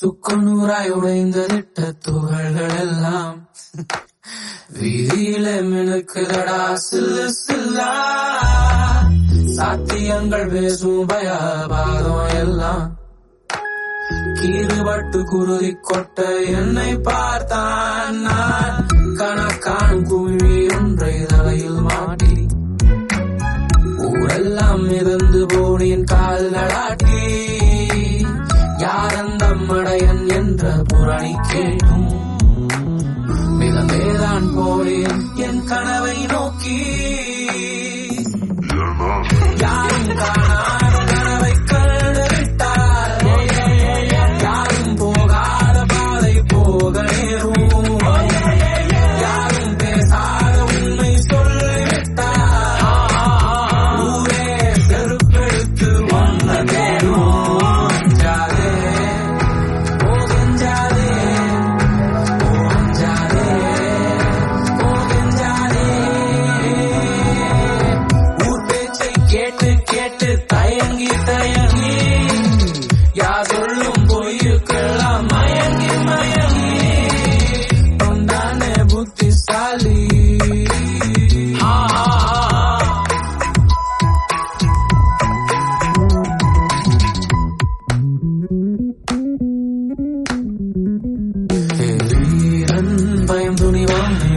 சுக்கு நூறாய் உடைந்ததிட்ட துகள்கள் எல்லாம் வீதியில மினுக்குதடா சில்லு சில்லா சாத்தியங்கள் பேசும் பயாபாதம் எல்லாம் கீறுபட்டு குருதி கொட்ட என்னை பார்த்தான் நான் கணக்கான் குழி ஒன்றை தலையில் மாட்டி ஊரெல்லாம் மிதந்து போனேன் கால்களாட்டி யாரந்த மடையன் என்ற புரணி கேட்டும் மிதந்தேதான் போனேன் என் கனவை நோக்கி யாரும் காணாத கனவை கண்டுவிட்டார் யாரும் போகாத பாதை போக நேரும் யாரும் பேசாத உண்மை சொல்லிவிட்டார் ஊரே செருப்பெடுத்து ஒன்ன தேடும் அஞ்சாதே ஓ கெஞ்சாதே ஓ அஞ்சாதே ஓ கெஞ்சாதே ஊர் பேச்சை கேட்டு கேட்டு தயங்கி தயங்கி யார் சொல்லும் பொய்யுக்கெல்லாம் மயங்கி மயங்கி கொண்டானே புத்திசாலி ஆ, ஆ, ஆ. வீரன் பயம் துணிவான்